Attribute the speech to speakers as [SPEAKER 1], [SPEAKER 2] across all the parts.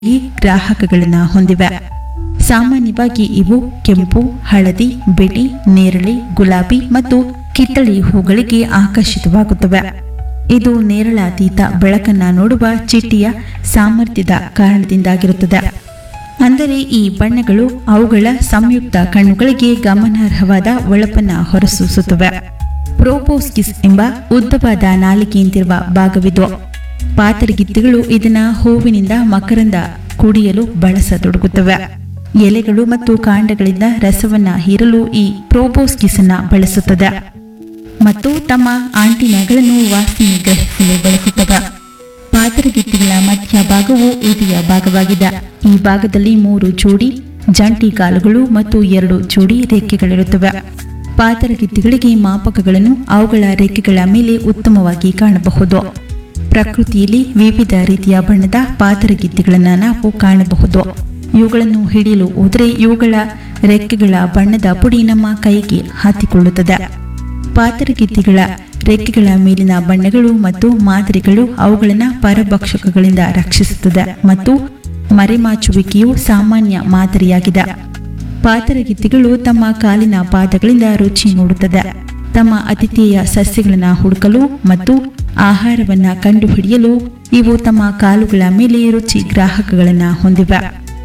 [SPEAKER 1] ಈ ಗ್ರಾಹಕಗಳನ್ನ ಹೊಂದಿವೆ ಸಾಮಾನ್ಯವಾಗಿ ಇವು ಕೆಂಪು ಹಳದಿ ಬಿಳಿ ನೇರಳೆ ಗುಲಾಬಿ ಮತ್ತು ಕಿತ್ತಳೆ ಹೂಗಳಿಗೆ ಆಕರ್ಷಿತವಾಗುತ್ತವೆ ಇದು ನೇರಳಾತೀತ ಬೆಳಕನ್ನ ನೋಡುವ ಚಿಟ್ಟಿಯ ಸಾಮರ್ಥ್ಯದ ಕಾರಣದಿಂದಾಗಿರುತ್ತದೆ ಅಂದರೆ ಈ ಬಣ್ಣಗಳು ಅವುಗಳ ಸಂಯುಕ್ತ ಕಣ್ಣುಗಳಿಗೆ ಗಮನಾರ್ಹವಾದ ಒಳಪನ್ನ ಹೊರಸೂಸುತ್ತವೆ ಪ್ರೋಪೋಸ್ಕಿಸ್ ಎಂಬ ಉದ್ದವಾದ ನಾಲಿಗೆಯಂತಿರುವ ಭಾಗವಿದು ಪಾತರಗಿತ್ತಿಗಳು ಇದನ್ನ ಹೂವಿನಿಂದ ಮಕರಂದ ಕುಡಿಯಲು ಬಳಸತೊಡಗುತ್ತವೆ ಎಲೆಗಳು ಮತ್ತು ಕಾಂಡಗಳಿಂದ ರಸವನ್ನ ಹೀರಲು ಈ ಪ್ರೋಪೋಸ್ಕಿಸ್ ಅನ್ನ ಬಳಸುತ್ತದೆ ಮತ್ತು ತಮ್ಮ ಆಂಟಿನಗಳನ್ನು ವಾಸನೆ ಗ್ರಹಿಸಲು ಬಳಸುತ್ತವೆ ಪಾತರಗಿತ್ತಿಗಳ ಮಧ್ಯ ಭಾಗವು ಎದೆಯ ಭಾಗವಾಗಿದೆ ಈ ಭಾಗದಲ್ಲಿ ಮೂರು ಜೋಡಿ ಜಂಟಿ ಕಾಲುಗಳು ಮತ್ತು ಎರಡು ಜೋಡಿ ರೆಕ್ಕೆಗಳಿರುತ್ತವೆ ಪಾತರಗಿತ್ತಿಗಳಿಗೆ ಮಾಪಕಗಳನ್ನು ಅವುಗಳ ರೆಕ್ಕೆಗಳ ಮೇಲೆ ಉತ್ತಮವಾಗಿ ಕಾಣಬಹುದು ಪ್ರಕೃತಿಯಲ್ಲಿ ವಿವಿಧ ರೀತಿಯ ಬಣ್ಣದ ಪಾತರಗಿತ್ತಿಗಳನ್ನು ನಾವು ಕಾಣಬಹುದು ಇವುಗಳನ್ನು ಹಿಡಿಯಲು ಹೋದರೆ ಇವುಗಳ ರೆಕ್ಕೆಗಳ ಬಣ್ಣದ ಪುಡಿ ನಮ್ಮ ಕೈಗೆ ಹತ್ತಿಕೊಳ್ಳುತ್ತದೆ ಪಾತರಗಿತ್ತಿಗಳ ರೆಕ್ಕೆಗಳ ಮೇಲಿನ ಬಣ್ಣಗಳು ಮತ್ತು ಮಾದರಿಗಳು ಅವುಗಳನ್ನು ಪರಭಕ್ಷಕಗಳಿಂದ ರಕ್ಷಿಸುತ್ತದೆ ಮತ್ತು ಮರೆಮಾಚುವಿಕೆಯು ಸಾಮಾನ್ಯ ಮಾದರಿಯಾಗಿದೆ ಪಾತರಗಿತ್ತಿಗಳು ತಮ್ಮ ಕಾಲಿನ ಪಾದಗಳಿಂದ ರುಚಿ ನೋಡುತ್ತದೆ ತಮ್ಮ ಅತಿಥೇಯ ಸಸ್ಯಗಳನ್ನು ಹುಡುಕಲು ಮತ್ತು ಆಹಾರವನ್ನ ಕಂಡುಹಿಡಿಯಲು ಇವು ತಮ್ಮ ಕಾಲುಗಳ ಮೇಲೆ ರುಚಿ ಗ್ರಾಹಕಗಳನ್ನು ಹೊಂದಿವೆ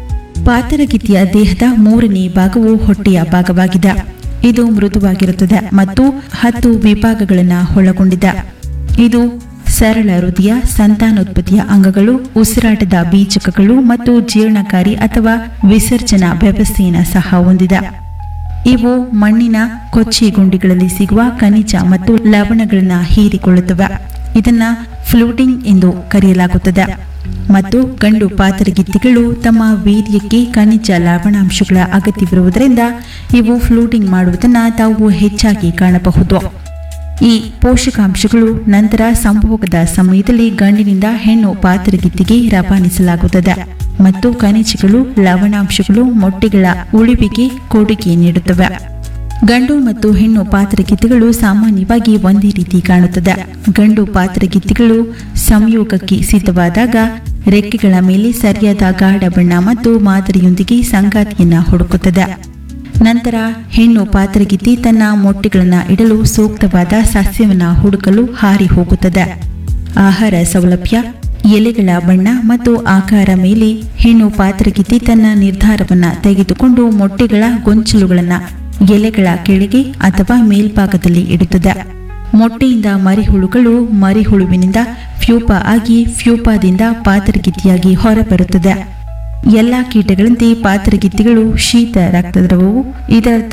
[SPEAKER 1] ಪಾತರಗಿತ್ತಿಯ ದೇಹದ ಮೂರನೇ ಭಾಗವು ಹೊಟ್ಟೆಯ ಭಾಗವಾಗಿದೆ ಇದು ಮೃದುವಾಗಿರುತ್ತದೆ ಮತ್ತು ಹತ್ತು ವಿಭಾಗಗಳನ್ನು ಒಳಗೊಂಡಿದೆ ಇದು ಸರಳ ಹೃದಯ ಸಂತಾನೋತ್ಪತ್ತಿಯ ಅಂಗಗಳು ಉಸಿರಾಟದ ಬೀಜಕಗಳು ಮತ್ತು ಜೀರ್ಣಕಾರಿ ಅಥವಾ ವಿಸರ್ಜನಾ ವ್ಯವಸ್ಥೆಯನ್ನು ಸಹ ಹೊಂದಿದೆ ಇವು ಮಣ್ಣಿನ ಕೊಚ್ಚೆ ಗುಂಡಿಗಳಲ್ಲಿ ಸಿಗುವ ಖನಿಜ ಮತ್ತು ಲವಣಗಳನ್ನು ಹೀರಿಕೊಳ್ಳುತ್ತವೆ ಇದನ್ನ ಫ್ಲೂಟಿಂಗ್ ಎಂದು ಕರೆಯಲಾಗುತ್ತದೆ ಮತ್ತು ಗಂಡು ಪಾತರಗಿತ್ತಿಗಳು ತಮ್ಮ ವೀರ್ಯಕ್ಕೆ ಖನಿಜ ಲವಣಾಂಶಗಳ ಅಗತ್ಯವಿರುವುದರಿಂದ ಇವು ಫ್ಲೂಟಿಂಗ್ ಮಾಡುವುದನ್ನು ತಾವು ಹೆಚ್ಚಾಗಿ ಕಾಣಬಹುದು ಈ ಪೋಷಕಾಂಶಗಳು ನಂತರ ಸಂಭೋಗದ ಸಮಯದಲ್ಲಿ ಗಂಡಿನಿಂದ ಹೆಣ್ಣು ಪಾತರಗಿತ್ತಿಗೆ ರವಾನಿಸಲಾಗುತ್ತದೆ ಮತ್ತು ಖನಿಜಗಳು ಲವಣಾಂಶಗಳು ಮೊಟ್ಟೆಗಳ ಉಳಿವಿಗೆ ಕೊಡುಗೆ ನೀಡುತ್ತವೆ ಗಂಡು ಮತ್ತು ಹೆಣ್ಣು ಪಾತರಗಿತ್ತಿಗಳು ಸಾಮಾನ್ಯವಾಗಿ ಒಂದೇ ರೀತಿ ಕಾಣುತ್ತದೆ ಗಂಡು ಪಾತರಗಿತ್ತಿಗಳು ಸಂಯೋಗಕ್ಕೆ ಸಿದ್ಧವಾದಾಗ ರೆಕ್ಕೆಗಳ ಮೇಲೆ ಸರಿಯಾದ ಗಾಢ ಬಣ್ಣ ಮತ್ತು ಮಾದರಿಯೊಂದಿಗೆ ಸಂಗಾತಿಯನ್ನ ಹುಡುಕುತ್ತದೆ ನಂತರ ಹೆಣ್ಣು ಪಾತರಗಿತ್ತಿ ತನ್ನ ಮೊಟ್ಟೆಗಳನ್ನು ಇಡಲು ಸೂಕ್ತವಾದ ಸಸ್ಯವನ್ನ ಹುಡುಕಲು ಹಾರಿ ಹೋಗುತ್ತದೆ ಆಹಾರ ಸೌಲಭ್ಯ ಎಲೆಗಳ ಬಣ್ಣ ಮತ್ತು ಆಕಾರ ಮೇಲೆ ಹೆಣ್ಣು ಪಾತರಗಿತ್ತಿ ತನ್ನ ನಿರ್ಧಾರವನ್ನ ತೆಗೆದುಕೊಂಡು ಮೊಟ್ಟೆಗಳ ಗೊಂಚಲುಗಳನ್ನ ಎಲೆಗಳ ಕೆಳಗೆ ಅಥವಾ ಮೇಲ್ಭಾಗದಲ್ಲಿ ಇಡುತ್ತದೆ ಮೊಟ್ಟೆಯಿಂದ ಮರಿಹುಳುಗಳು ಮರಿಹುಳುವಿನಿಂದ ಫ್ಯೂಪ ಆಗಿ ಫ್ಯೂಪಾದಿಂದ ಪಾತರಗಿತ್ತಿಯಾಗಿ ಹೊರಬರುತ್ತದೆ ಎಲ್ಲ ಕೀಟಗಳಂತೆ ಪಾತರಗಿತ್ತಿಗಳು ಶೀತ ರಕ್ತದ್ರವವು ಇದರರ್ಥ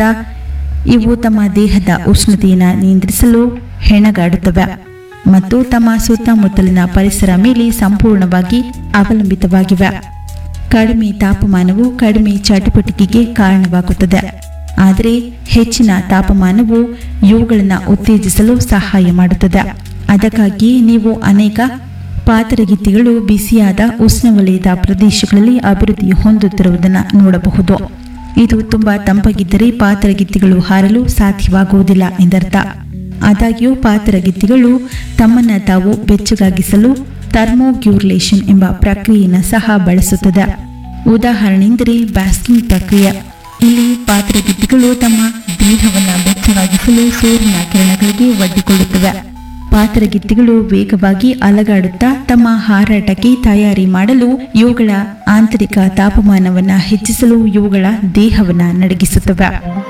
[SPEAKER 1] ಇವು ತಮ್ಮ ದೇಹದ ಉಷ್ಣತೆಯನ್ನು ನಿಯಂತ್ರಿಸಲು ಹೆಣಗಾಡುತ್ತವೆ ಮತ್ತು ತಮ್ಮ ಸುತ್ತಮುತ್ತಲಿನ ಪರಿಸರ ಮೇಲೆ ಸಂಪೂರ್ಣವಾಗಿ ಅವಲಂಬಿತವಾಗಿವೆ ಕಡಿಮೆ ತಾಪಮಾನವು ಕಡಿಮೆ ಚಟುವಟಿಕೆಗೆ ಕಾರಣವಾಗುತ್ತದೆ ಆದರೆ ಹೆಚ್ಚಿನ ತಾಪಮಾನವು ಇವುಗಳನ್ನು ಉತ್ತೇಜಿಸಲು ಸಹಾಯ ಮಾಡುತ್ತದೆ ಅದಕ್ಕಾಗಿ ನೀವು ಅನೇಕ ಪಾತರಗಿತ್ತಿಗಳು ಬಿಸಿಯಾದ ಉಷ್ಣವಲಯದ ಪ್ರದೇಶಗಳಲ್ಲಿ ಅಭಿವೃದ್ಧಿ ಹೊಂದುತ್ತಿರುವುದನ್ನು ನೋಡಬಹುದು ಇದು ತುಂಬಾ ತಂಪಾಗಿದ್ದರೆ ಪಾತರಗಿತ್ತಿಗಳು ಹಾರಲು ಸಾಧ್ಯವಾಗುವುದಿಲ್ಲ ಎಂದರ್ಥ ಆದಾಗ್ಯೂ ಪಾತರಗಿತ್ತಿಗಳು ತಮ್ಮನ್ನ ತಾವು ಬೆಚ್ಚಗಾಗಿಸಲು ಥರ್ಮೋಗ್ಯೂರ್ಲೇಷನ್ ಎಂಬ ಪ್ರಕ್ರಿಯೆಯನ್ನು ಸಹ ಬಳಸುತ್ತದೆ ಉದಾಹರಣೆಯೆಂದರೆ ಬ್ಯಾಸ್ಕಿಂಗ್ ಪ್ರಕ್ರಿಯೆ ಇಲ್ಲಿ ಪಾತರಗಿತ್ತಿಗಳು ತಮ್ಮ ದೇಹವನ್ನು ಬೆಚ್ಚಗಾಗಿಸಲು ಸೂರ್ಯನ ಕಿರಣಗಳಿಗೆ ಒಡ್ಡಿಕೊಳ್ಳುತ್ತವೆ ಪಾತರಗಿತ್ತಿಗಳು ವೇಗವಾಗಿ ಅಲಗಾಡುತ್ತಾ ತಮ್ಮ ಹಾರಾಟಕ್ಕೆ ತಯಾರಿ ಮಾಡಲು ಇವುಗಳ ಆಂತರಿಕ ತಾಪಮಾನವನ್ನು ಹೆಚ್ಚಿಸಲು ಇವುಗಳ ದೇಹವನ್ನು ನಡಗಿಸುತ್ತವೆ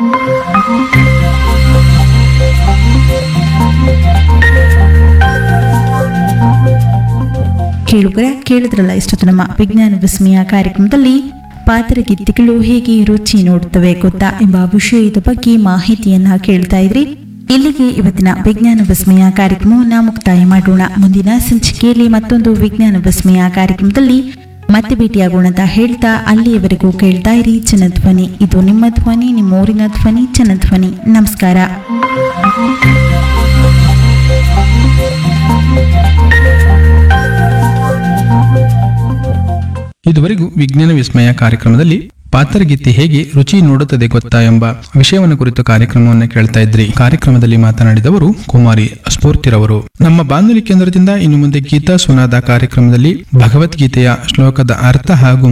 [SPEAKER 1] ಕೇಳುಗರ ಕೇಳಿದ್ರಲ್ಲ ಇಷ್ಟೊತ್ತು ನಮ್ಮ ವಿಜ್ಞಾನ ವಿಸ್ಮಯ ಕಾರ್ಯಕ್ರಮದಲ್ಲಿ ಪಾತರಗಿತ್ತಿಗಳು ಹೇಗೆ ರುಚಿ ನೋಡುತ್ತವೆ ಗೊತ್ತಾ ಎಂಬ ವಿಷಯದ ಬಗ್ಗೆ ಮಾಹಿತಿಯನ್ನ ಕೇಳ್ತಾ ಇದ್ರಿ ಇಲ್ಲಿಗೆ ಇವತ್ತಿನ ವಿಜ್ಞಾನ ವಿಸ್ಮಯ ಕಾರ್ಯಕ್ರಮವನ್ನ ಮುಕ್ತಾಯ ಮಾಡೋಣ ಮುಂದಿನ ಸಂಚಿಕೆಯಲ್ಲಿ ಮತ್ತೊಂದು ವಿಜ್ಞಾನ ವಿಸ್ಮಯ ಕಾರ್ಯಕ್ರಮದಲ್ಲಿ ಮತ್ತೆ ಭೇಟಿಯಾಗೋಣ ಅಂತ ಹೇಳ್ತಾ ಅಲ್ಲಿಯವರೆಗೂ ಕೇಳ್ತಾ ಇರಿ ಜನಧ್ವನಿ ಇದು ನಿಮ್ಮ ಧ್ವನಿ ನಿಮ್ಮ ಊರಿನ ಧ್ವನಿ ಜನಧ್ವನಿ ನಮಸ್ಕಾರ
[SPEAKER 2] ಇದುವರೆಗೂ ವಿಜ್ಞಾನ ವಿಸ್ಮಯ ಕಾರ್ಯಕ್ರಮದಲ್ಲಿ ಪಾತರಗೀತೆ ಹೇಗೆ ರುಚಿ ನೋಡುತ್ತದೆ ಗೊತ್ತಾ ಎಂಬ ವಿಷಯವನ್ನು ಕುರಿತು ಕಾರ್ಯಕ್ರಮವನ್ನು ಕೇಳ್ತಾ ಇದ್ರಿ ಕಾರ್ಯಕ್ರಮದಲ್ಲಿ ಮಾತನಾಡಿದವರು ಕುಮಾರಿ ಸ್ಫೂರ್ತಿರವರು ನಮ್ಮ ಬಾನುಲಿ ಕೇಂದ್ರದಿಂದ ಇನ್ನು ಮುಂದೆ ಗೀತಾ ಸುನಾದ ಕಾರ್ಯಕ್ರಮದಲ್ಲಿ ಭಗವದ್ಗೀತೆಯ ಶ್ಲೋಕದ ಅರ್ಥ ಹಾಗೂ